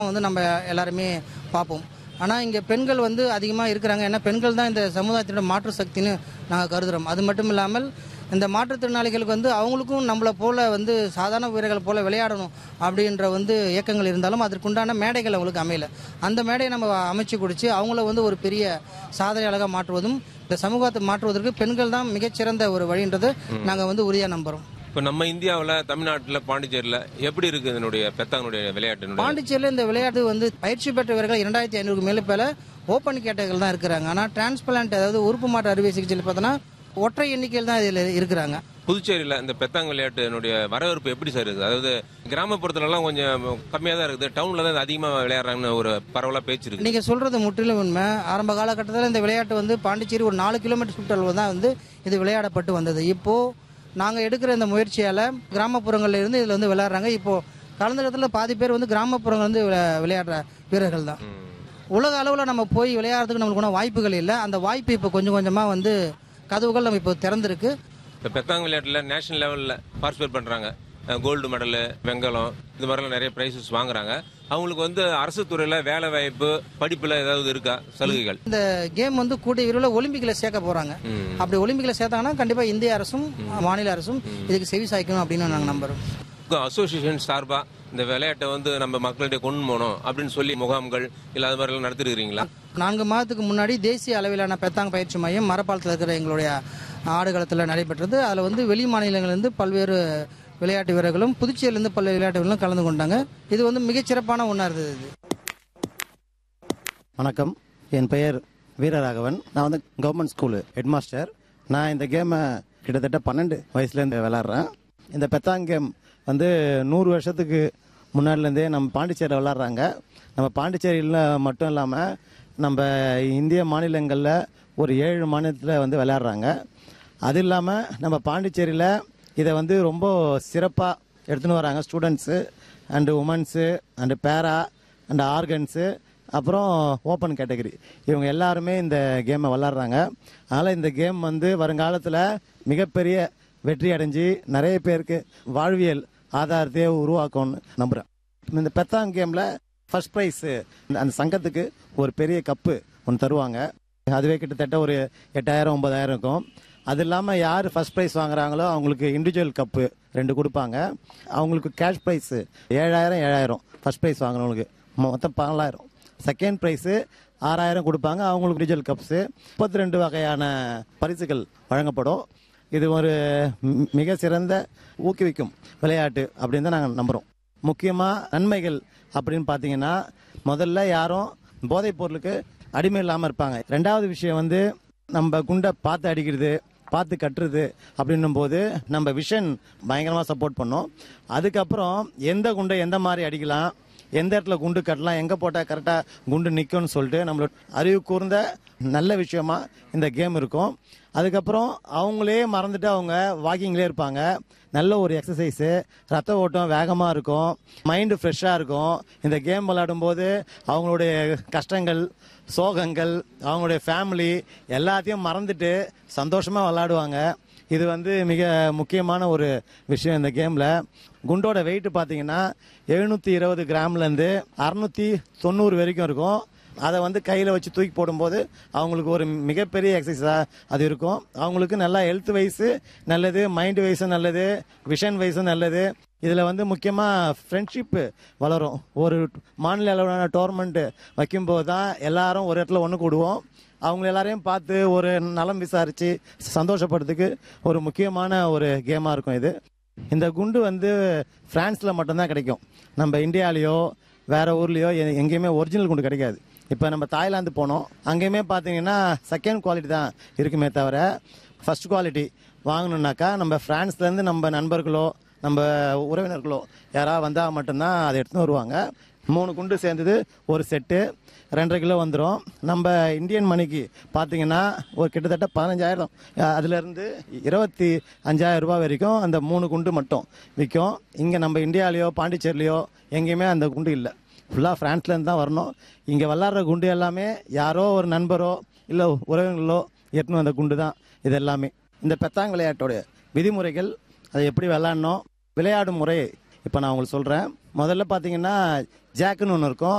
வந்து நம்ம எல்லாருமே பார்ப்போம் ஆனால் இங்கே பெண்கள் வந்து அதிகமாக இருக்கிறாங்க ஏன்னா பெண்கள் தான் இந்த சமுதாயத்தோட மாற்று சக்தின்னு நாங்கள் கருதுகிறோம் அது மட்டும் இல்லாமல் இந்த மாற்றுத்திறனாளிகளுக்கு வந்து அவங்களுக்கும் நம்மளை போல வந்து சாதாரண வீரர்கள் போல விளையாடணும் அப்படின்ற வந்து இயக்கங்கள் இருந்தாலும் அதற்குண்டான மேடைகள் அவங்களுக்கு அமையல அந்த மேடையை நம்ம அமைச்சு கொடுத்து அவங்கள வந்து ஒரு பெரிய சாதனையாளராக மாற்றுவதும் இந்த சமூகத்தை மாற்றுவதற்கு பெண்கள் தான் மிகச்சிறந்த ஒரு வழின்றது நாங்கள் வந்து உறுதியாக நம்புகிறோம் இப்ப நம்ம இந்தியாவுல தமிழ்நாட்டுல பாண்டிச்சேரியில எப்படி இருக்கு இதனுடைய பெத்தாங்கனுடைய விளையாட்டு பாண்டிச்சேரியில் இந்த விளையாட்டு வந்து பயிற்சி பெற்ற வீரர்கள் இரண்டாயிரத்தி ஐநூறுக்கு மேலே பேல ஓப்பன் கேட்டகரிகள் தான் இருக்கிறாங்க ஆனால் டிரான்ஸ்பிளான்ட் அதாவது உறுப்பு மாற்று அறுவை சிகிச்சையில் பார்த்தோன்னா ஒற்றை எண்ணிக்கையில் தான் இதில் இருக்கிறாங்க புதுச்சேரியில இந்த பெத்தாங்க விளையாட்டினுடைய வரவேற்பு எப்படி சார் இருக்குது அதாவது கிராமப்புறத்துல எல்லாம் கொஞ்சம் கம்மியா தான் இருக்குது டவுன்ல தான் இது அதிகமா விளையாடுறாங்கன்னு ஒரு பரவலா பேச்சு இருக்கு நீங்கள் சொல்கிறது முற்றிலும் உண்மை ஆரம்ப காலகட்டத்தில் இந்த விளையாட்டு வந்து பாண்டிச்சேரி ஒரு நாலு கிலோமீட்டர் சுற்றளவு தான் வந்து இது விளையாடப்பட்டு வந்தது இப்போது நாங்கள் எடுக்கிற இந்த முயற்சியால் கிராமப்புறங்கள்ல இருந்து இதில் வந்து விளையாடுறாங்க இப்போது கலந்துரத்தில் பாதி பேர் வந்து கிராமப்புறங்கள் வந்து விளை- விளையாடுற வீரர்கள் தான் ம். உலக அளவில் நம்ம போய் விளையாடுறதுக்கு நம்மளுக்கு ஒன்றும் வாய்ப்புகள் இல்லை அந்த வாய்ப்பு இப்போ கொஞ்சம் கொஞ்சமாக வந்து கதவுகள் நம்ம இப்போ திறந்திருக்கு இந்த பெத்தாங்க விளையாட்டுல நேஷனல் லெவல்ல பார்ட்டிசிபேட் பண்றாங்க கோல்டு மெடல் வெங்கலம் இது மாதிரிலாம் நிறைய பிரைசஸ் வாங்குறாங்க அவங்களுக்கு வந்து அரசு துறையில வேலை வாய்ப்பு படிப்புல ஏதாவது இருக்கா சலுகைகள் இந்த கேம் வந்து கூடிய விரைவில் ஒலிம்பிக்கில் சேர்க்க போகிறாங்க ம். அப்படி ஒலிம்பிக்கில் சேர்த்தாங்கன்னா கண்டிப்பாக இந்திய அரசும் மாநில அரசும் இதுக்கு செவி சாய்க்கணும் அப்படின்னு நாங்கள் நம்புகிறோம் அசோசியேஷன் சார்பா இந்த விளையாட்டை வந்து நம்ம மக்களிடையே கொண்டு போகணும் அப்படின்னு சொல்லி முகாம்கள் இல்ல அது மாதிரிலாம் நடத்திருக்கிறீங்களா நான்கு மாதத்துக்கு முன்னாடி தேசிய அளவிலான பெத்தாங் பயிற்சி மையம் மரப்பாலத்தில் இருக்கிற எங்களுடைய ஆடுகளத்தில் நடைபெற்றது அதில் வந்து வெளி மாநிலங்களிலிருந்து பல்வேறு விளையாட்டு வீரர்களும் புதுச்சேரியிலிருந்து பல்வேறு விளையாட்டு வீரர்களும் கலந்து கொண்டாங்க இது வந்து மிகச்சிறப்பான ஒன்றா இருந்தது இது வணக்கம் என் பெயர் வீரராகவன் நான் வந்து கவர்மெண்ட் ஸ்கூலு ஹெட்மாஸ்டர் நான் இந்த கேமை கிட்டத்தட்ட பன்னெண்டு வயசுலேருந்து விளாட்றேன் இந்த பெத்தாங் கேம் வந்து நூறு வருஷத்துக்கு முன்னாடிலேருந்தே நம்ம பாண்டிச்சேரியில் விளாட்றாங்க நம்ம பாண்டிச்சேரியில் மட்டும் இல்லாமல் நம்ம இந்திய மாநிலங்களில் ஒரு ஏழு மாநிலத்தில் வந்து விளையாடுறாங்க அது இல்லாமல் நம்ம பாண்டிச்சேரியில் இதை வந்து ரொம்ப சிறப்பாக எடுத்துன்னு வராங்க students and women's and para and organs அப்புறம் ஓப்பன் கேட்டகரி இவங்க எல்லாருமே இந்த கேமை விளாட்றாங்க அதனால் இந்த கேம் வந்து வருங்காலத்தில் மிகப்பெரிய வெற்றி அடைஞ்சு நிறைய பேருக்கு வாழ்வியல் ஆதாரத்தையே உருவாக்கும்னு நம்புகிறேன் இந்த பெத்தாங் கேமில் ஃபர்ஸ்ட் ப்ரைஸு அந்த சங்கத்துக்கு ஒரு பெரிய கப்பு ஒன்று தருவாங்க அதுவே கிட்டத்தட்ட ஒரு எட்டாயிரம் ஒன்பதாயிரம் இருக்கும் அது இல்லாமல் யார் ஃபர்ஸ்ட் ப்ரைஸ் வாங்குறாங்களோ அவங்களுக்கு இண்டிவிஜுவல் கப்பு ரெண்டு கொடுப்பாங்க அவங்களுக்கு கேஷ் ப்ரைஸு ஏழாயிரம் ஏழாயிரம் ஃபர்ஸ்ட் ப்ரைஸ் வாங்குறவங்களுக்கு மொத்தம் பதினாலாயிரம் செகண்ட் ப்ரைஸு ஆறாயிரம் கொடுப்பாங்க அவங்களுக்கு இண்டிவிஜுவல் கப்ஸு முப்பத்தி ரெண்டு வகையான பரிசுகள் வழங்கப்படும் இது ஒரு மி- மிக சிறந்த ஊக்குவிக்கும் விளையாட்டு அப்படின்னு தான் நாங்கள் நம்புகிறோம் முக்கியமாக நன்மைகள் அப்படின்னு பார்த்தீங்கன்னா முதல்ல யாரும் போதைப் பொருளுக்கு அடிமை இல்லாமல் இருப்பாங்க ரெண்டாவது விஷயம் வந்து நம்ம குண்டை பார்த்து அடிக்கிறது பார்த்து கட்டுறது அப்படின்னும் போது நம்ம விஷன் பயங்கரமாக சப்போர்ட் பண்ணோம் அதுக்கப்புறம் எந்த குண்டை எந்த மாதிரி அடிக்கலாம் எந்த இடத்துல குண்டு கட்டலாம் எங்கே போட்டால் கரெக்டாக குண்டு நிற்கும்னு சொல்லிட்டு நம்மளோட அறிவு கூர்ந்த நல்ல விஷயமா இந்த கேம் இருக்கும் அதுக்கப்புறம் அவங்களே மறந்துட்டு அவங்க வாக்கிங்லேயே இருப்பாங்க நல்ல ஒரு எக்ஸசைஸு ரத்த ஓட்டம் வேகமாக இருக்கும் மைண்டு ஃப்ரெஷ்ஷாக இருக்கும் இந்த கேம் விளையாடும்போது அவங்களுடைய கஷ்டங்கள் சோகங்கள் அவங்களுடைய ஃபேமிலி எல்லாத்தையும் மறந்துட்டு சந்தோஷமாக விளையாடுவாங்க இது வந்து மிக முக்கியமான ஒரு விஷயம் இந்த கேமில் குண்டோட வெயிட் பார்த்தீங்கன்னா எழுநூற்றி இருபது கிராம்லேருந்து அறநூற்றி தொண்ணூறு வரைக்கும் இருக்கும் அதை வந்து கையில் வச்சு தூக்கி போடும்போது அவங்களுக்கு ஒரு மிகப்பெரிய எக்ஸசைஸாக அது இருக்கும் அவங்களுக்கு நல்லா ஹெல்த் வைஸு நல்லது மைண்ட் வைஸும் நல்லது விஷன் வைஸும் நல்லது இதில் வந்து முக்கியமாக ஃப்ரெண்ட்ஷிப்பு வளரும் ஒரு மாநில அளவிலான டோர்னமெண்ட்டு வைக்கும்போது தான் எல்லாரும் ஒரு இடத்துல ஒன்று கூடுவோம் அவங்க எல்லாரையும் பார்த்து ஒரு நலம் விசாரித்து சந்தோஷப்படுறதுக்கு ஒரு முக்கியமான ஒரு கேமாக இருக்கும் இது இந்த குண்டு வந்து பிரான்ஸில் மட்டும்தான் கிடைக்கும் நம்ம இந்தியாலேயோ வேற ஊர்லேயோ எ- எங்கேயுமே ஒரிஜினல் குண்டு கிடைக்காது இப்போ நம்ம தாய்லாந்து போனோம் அங்கேயுமே பார்த்தீங்கன்னா செகண்ட் குவாலிட்டி தான் இருக்குமே தவிர ஃபர்ஸ்ட் குவாலிட்டி வாங்கணுன்னாக்கா நம்ம ஃப்ரான்ஸ்லேருந்து நம்ம நண்பர்களோ நம்ம உறவினர்களோ யாராவது வந்தால் மட்டும்தான் அதை எடுத்துன்னு வருவாங்க மூணு குண்டு சேர்ந்தது ஒரு செட்டு ரெண்டரை கிலோ வந்துடும் நம்ம இந்தியன் மணிக்கு பார்த்தீங்கன்னா ஒரு கிட்டத்தட்ட பதினஞ்சாயிரம் அஹ் அதுலேருந்து இருபத்தி அஞ்சாயிரம் ரூபாய் வரைக்கும் அந்த மூணு குண்டு மட்டும் விற்கும் இங்கே நம்ம இந்தியாலேயோ பாண்டிச்சேரிலையோ எங்கேயுமே அந்த குண்டு இல்லை ஃபுல்லாக ஃப்ரான்ஸ்லேருந்து தான் வரணும் இங்கே விளாட்ற குண்டு எல்லாமே யாரோ ஒரு நண்பரோ இல்லை உறவினர்களோ எட்டுன்னு வந்த குண்டு தான் இது எல்லாமே இந்த பெத்தாங் விளையாட்டோட விதிமுறைகள் அதை எப்படி விளாட்ணும் விளையாடும் முறை இப்போ நான் உங்களுக்கு சொல்கிறேன் முதல்ல பார்த்தீங்கன்னா ஜாக்குன்னு ஒன்று இருக்கும்